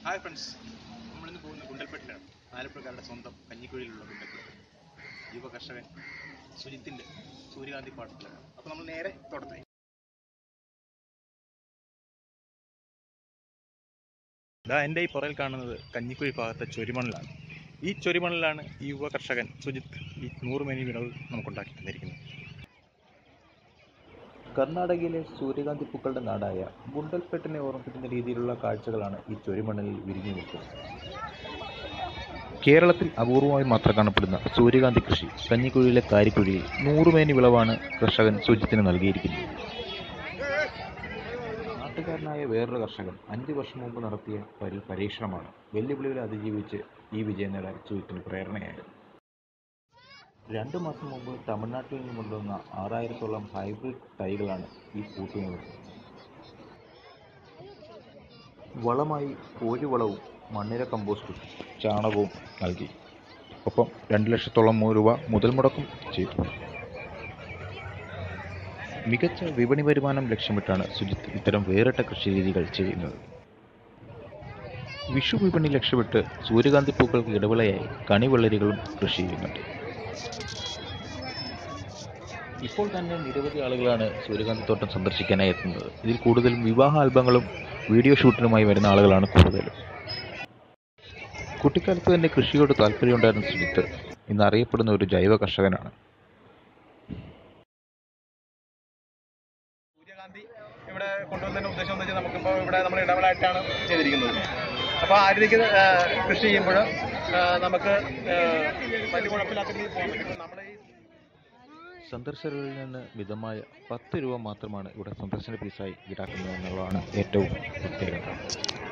hi friends നമ്മളിന്ന് പോകുന്ന ഗുണ്ടൽപ്പെട്ടിലാണ് ആലപ്പുഴക്കാരുടെ സ്വന്തം കഞ്ഞിക്കുഴിയിലുള്ള ഗുണ്ടൽപ്പെട്ട് യുവ കർഷകൻ സുജിത്തിന്റെ സൂര്യകാന്തി പാട്ടത്തിലാണ് അപ്പോൾ നമ്മൾ നേരെ തോട്ടത്തിലേക്ക് ഇതാ എൻ്റെ ഈ പുറയിൽ കാണുന്നത് കഞ്ഞിക്കുഴി ഭാഗത്തെ ചൊരിമണലാണ് ഈ ചൊരിമണലാണ് ഈ യുവ കർഷകൻ സുജിത്ത് ഈ നൂറുമേനി വിളവ് നമുക്കുണ്ടാക്കി തന്നിരിക്കുന്നത് കർണാടകയിലെ സൂര്യകാന്തി പൂക്കളുടെ നാടായ ഗുണ്ടൽപെട്ടിനെ ഓർമ്മിപ്പിക്കുന്ന രീതിയിലുള്ള കാഴ്ചകളാണ് ഈ ചൊരിമണലിൽ വിരിഞ്ഞു നിൽക്കുന്നത് കേരളത്തിൽ അപൂർവമായി മാത്രം കാണപ്പെടുന്ന സൂര്യകാന്തി കൃഷി കഞ്ഞിക്കുഴിയിലെ കാരിക്കുഴിയിൽ നൂറുമേനി വിളവാണ് കർഷകൻ സുജിത്തിന് നൽകിയിരിക്കുന്നത് നാട്ടുകാരനായ വേറൊരു കർഷകൻ അഞ്ച് വർഷം മുമ്പ് നടത്തിയ പരി പരീക്ഷണമാണ് വെല്ലുവിളികളെ അതിജീവിച്ച് ഈ വിജയം നേടാൻ സുജിത്തിന് പ്രേരണയായത് രണ്ട് മാസം മുമ്പ് തമിഴ്നാട്ടിൽ നിന്ന് കൊണ്ടുവന്ന ആറായിരത്തോളം ഹൈബ്രിഡ് തൈകളാണ് ഈ പൂട്ടുന്നത് വളമായി കോഴിവളവും മണ്ണിര കമ്പോസ്റ്റും ചാണകവും നൽകി ഒപ്പം രണ്ട് ലക്ഷത്തോളം രൂപ മുതൽ മുടക്കും ചെയ്തു മികച്ച വിപണി വരുമാനം ലക്ഷ്യമിട്ടാണ് സുജിത്ത് ഇത്തരം വേറിട്ട കൃഷി രീതികൾ ചെയ്യുന്നത് വിഷു വിപണി ലക്ഷ്യമിട്ട് സൂര്യകാന്തി പൂക്കൾക്ക് ഇടവിളയായി കണിവെള്ളരികളും കൃഷി ചെയ്യുന്നുണ്ട് ഇപ്പോൾ തന്നെ നിരവധി ആളുകളാണ് സൂര്യകാന്തി തോട്ടം സന്ദർശിക്കാനായി എത്തുന്നത് ഇതിൽ കൂടുതലും വിവാഹ ആൽബങ്ങളും വീഡിയോ ഷൂട്ടിനുമായി വരുന്ന ആളുകളാണ് കൂടുതലും കുട്ടിക്കാലത്ത് തന്നെ കൃഷിയോട് താല്പര്യമുണ്ടായിരുന്ന സുജിത്ത് ഇന്ന് അറിയപ്പെടുന്ന ഒരു ജൈവ കർഷകനാണ് സൂര്യകാന്തി ഇവിടെ കൊണ്ടുവന്നതിന്റെ ഉദ്ദേശം എന്ന് വെച്ചാൽ നമുക്കിപ്പോൾ ഇവിടെ നമ്മൾ ഇടവേളായിട്ടാണ് ചെയ്തിരിക്കുന്നത് അപ്പോൾ ആ രീതിക്ക് ആ, കൃഷി ചെയ്യുമ്പോൾ നമുക്ക് ആ, വലിയ കുഴപ്പമില്ലാത്ത രീതിയിൽ പോകാൻ പറ്റും നമ്മുടെ ഈ സന്ദർശകരിൽ നിന്ന് മിതമായ പത്ത് രൂപ മാത്രമാണ് ഇവിടെ സന്ദർശന ഫീസായി ഈടാക്കുന്നത് എന്നുള്ളതാണ് ഏറ്റവും പ്രത്യേകത